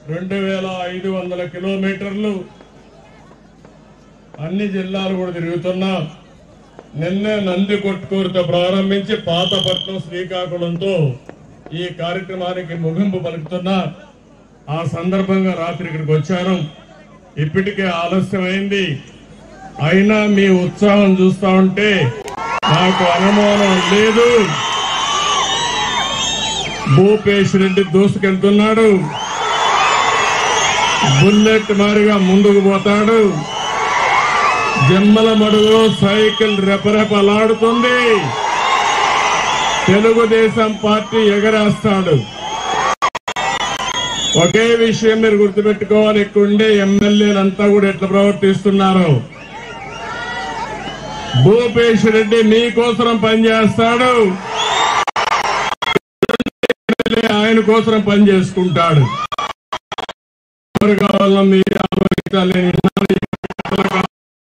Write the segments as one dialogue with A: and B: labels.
A: రెండు వేల ఐదు వందల కిలోమీటర్లు అన్ని జిల్లాలు కూడా తిరుగుతున్నా నిన్నే నంది కొట్టుకూరుతో ప్రారంభించి పాతపట్నం శ్రీకాకుళంతో ఈ కార్యక్రమానికి ముగింపు పలుకుతున్నా ఆ సందర్భంగా రాత్రి ఇక్కడికి వచ్చాను ఇప్పటికే ఆలస్యమైంది అయినా మీ ఉత్సాహం చూస్తా ఉంటే నాకు అనుమానం లేదు భూపేష్ రెడ్డి దూసుకెళ్తున్నాడు బుల్లెట్ మారిగా ముందుకు పోతాడు జమ్మల మడుగులో సైకిల్ రెపరెపలాడుతుంది తెలుగుదేశం పార్టీ ఎగరేస్తాడు ఒకే విషయం మీరు గుర్తుపెట్టుకోవాలి ఇక్కడ ఉండే ఎమ్మెల్యేలంతా కూడా ఎట్లా ప్రవర్తిస్తున్నారు భూపేష్ రెడ్డి మీకోసం పనిచేస్తాడు ఎమ్మెల్యే ఆయన కోసం పనిచేసుకుంటాడు ఎవరు కావాలో మీరు ఆలోచించాలి నేను విన్నాను ఈ మాటలు కాదు.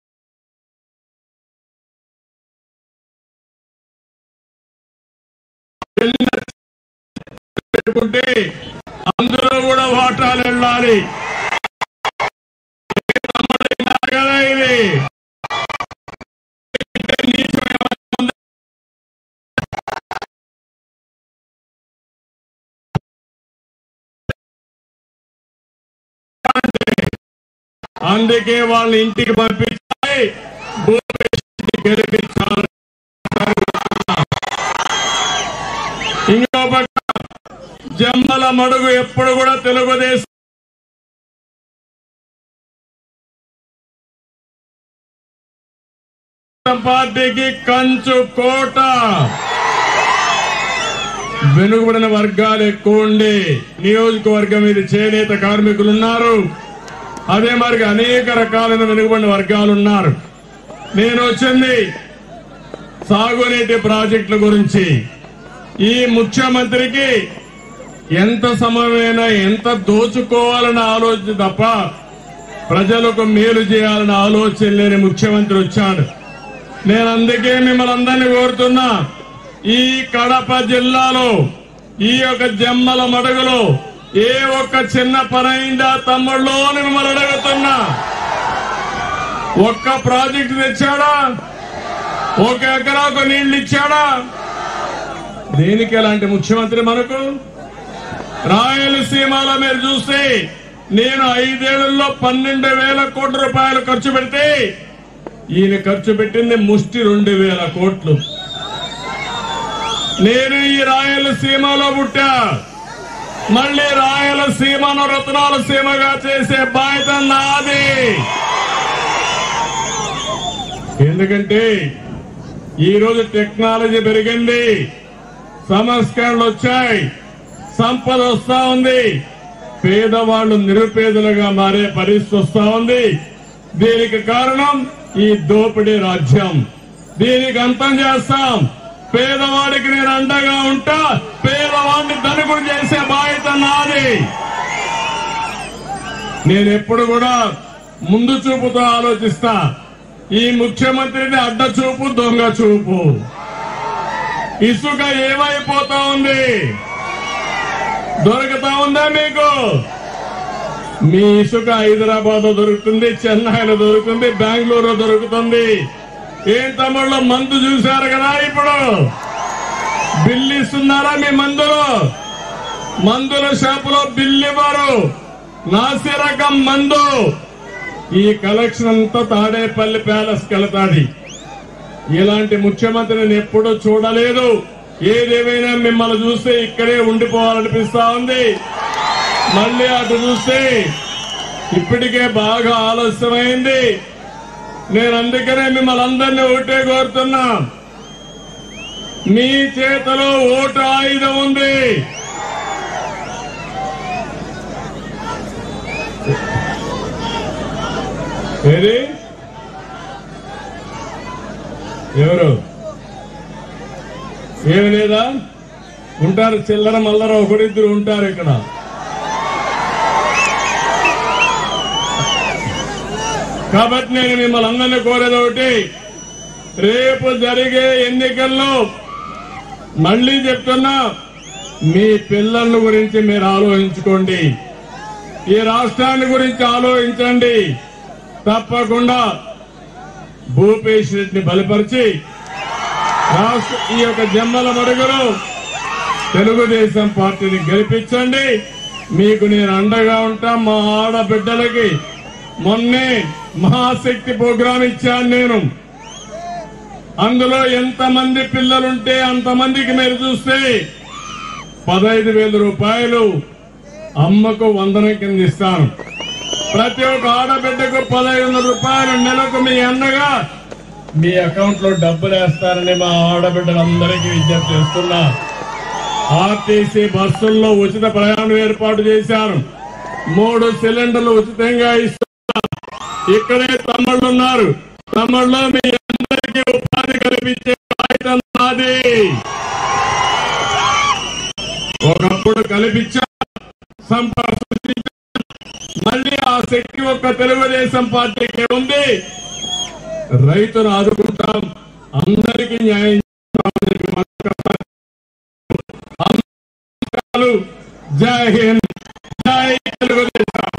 A: పెట్టుకుంటే అందులో కూడా ఓటాలు వెళ్ళాలి కదా ఇది అందుకే వాళ్ళ ఇంటికి పంపించాలి భూపేష్ని గెలిపించాలి ఇంకో పక్క జమ్మల మడుగు ఎప్పుడు కూడా తెలుగుదేశం పార్టీకి కంచు కోట వెనుకబడిన వర్గాలు ఎక్కువ ఉండి నియోజకవర్గం ఇది చేనేత కార్మికులు ఉన్నారు అదే మరి అనేక రకాలైన వెనుకబడిన వర్గాలు ఉన్నారు నేను వచ్చింది సాగునీటి ప్రాజెక్టుల గురించి ఈ ముఖ్యమంత్రికి ఎంత సమయమైనా ఎంత దోచుకోవాలన్న ఆలోచన తప్ప ప్రజలకు మేలు చేయాలన్న ఆలోచన లేని ముఖ్యమంత్రి వచ్చాడు నేను అందుకే మిమ్మల్ని అందరినీ కోరుతున్నా ఈ కడప జిల్లాలో ఈ యొక్క జమ్మల మడుగులో ఏ ఒక్క చిన్న పని అయిందా తమ్ముళ్ళు అని మిమ్మల్ని అడుగుతున్నా ఒక్క ప్రాజెక్టు తెచ్చాడా ఒక ఎకరాకు నీళ్లు ఇచ్చాడా దేనికి ఎలాంటి ముఖ్యమంత్రి మనకు రాయలసీమలో మీరు చూస్తే నేను ఐదేళ్లలో పన్నెండు వేల కోట్ల రూపాయలు ఖర్చు పెడితే ఈయన ఖర్చు పెట్టింది ముష్టి రెండు వేల కోట్లు నేను ఈ రాయలసీమలో పుట్టా మళ్ళీ రాయలసీమను రత్నాల సీమగా చేసే బాధ్యత నాది ఎందుకంటే ఈ రోజు టెక్నాలజీ పెరిగింది సంస్కరణలు వచ్చాయి సంపద వస్తా ఉంది పేదవాళ్లు నిరుపేదలుగా మారే పరిస్థితి వస్తా ఉంది దీనికి కారణం ఈ దోపిడీ రాజ్యం దీనికి అంతం చేస్తాం పేదవాడికి నేను అండగా ఉంటా పేదవాడిని ధనుకుడు చేసే బాధ్యత నాది నేను ఎప్పుడు కూడా ముందు చూపుతో ఆలోచిస్తా ఈ ముఖ్యమంత్రిని అడ్డ చూపు దొంగ చూపు ఇసుక ఏమైపోతా ఉంది దొరుకుతా ఉందా మీకు మీ ఇసుక హైదరాబాద్ లో దొరుకుతుంది చెన్నైలో దొరుకుతుంది బెంగళూరులో దొరుకుతుంది ఏం తమిళలో మందు చూశారు కదా ఇప్పుడు బిల్లు ఇస్తున్నారా మీ మందులో మందుల షాపులో బిల్లు ఇవ్వరు నాసి రకం మందు ఈ కలెక్షన్ అంతా తాడేపల్లి ప్యాలెస్ వెళతాది ఇలాంటి ముఖ్యమంత్రి నేను ఎప్పుడూ చూడలేదు ఏదేమైనా మిమ్మల్ని చూస్తే ఇక్కడే ఉండిపోవాలనిపిస్తా ఉంది మళ్ళీ అటు చూస్తే ఇప్పటికే బాగా ఆలస్యమైంది నేను అందుకనే మిమ్మల్ని అందరినీ ఒకటే కోరుతున్నా మీ చేతిలో ఓటు ఆయుధం ఉంది ఏది ఎవరు ఏమి లేదా ఉంటారు చిల్లర మల్లర ఒకరిద్దరు ఉంటారు ఇక్కడ కాబట్టి నేను మిమ్మల్ని అందరినీ కోరేది ఒకటి రేపు జరిగే ఎన్నికల్లో మళ్ళీ చెప్తున్నా మీ పిల్లల గురించి మీరు ఆలోచించుకోండి ఈ రాష్ట్రాన్ని గురించి ఆలోచించండి తప్పకుండా భూపేష్ రెడ్డిని బలపరిచి రాష్ట్ర ఈ యొక్క జమ్మల మడుగులో తెలుగుదేశం పార్టీని గెలిపించండి మీకు నేను అండగా ఉంటా మా ఆడబిడ్డలకి మొన్నే మహాశక్తి ప్రోగ్రాం ఇచ్చాను నేను అందులో ఎంతమంది పిల్లలుంటే అంతమందికి మీరు చూస్తే పదహైదు వేల రూపాయలు అమ్మకు వందన కింద ఇస్తాను ప్రతి ఒక్క ఆడబిడ్డకు పదహైదు వందల రూపాయలు నెలకు మీ అన్నగా మీ అకౌంట్ లో డబ్బులు వేస్తారని మా ఆడబిడ్డలందరికీ విజ్ఞప్తి చేస్తున్నా ఆర్టీసీ బస్సుల్లో ఉచిత ప్రయాణం ఏర్పాటు చేశారు మూడు సిలిండర్లు ఉచితంగా ఇస్తున్నా ఇక్కడే తమ్ముళ్ళు ఉన్నారు తమ్ముళ్ళు మీ అందరికీ ఉపాధి కల్పించే బాధ్యత నాది ఒకప్పుడు కల్పించా సంపద సృష్టించా. మళ్ళీ ఆ శక్తి ఒక్క తెలుగుదేశం పార్టీకి ఉంది రైతును ఆదుకుంటాం అందరికీ న్యాయం చేస్తామని మన అందరూ జై హింద్ జై తెలుగుదేశం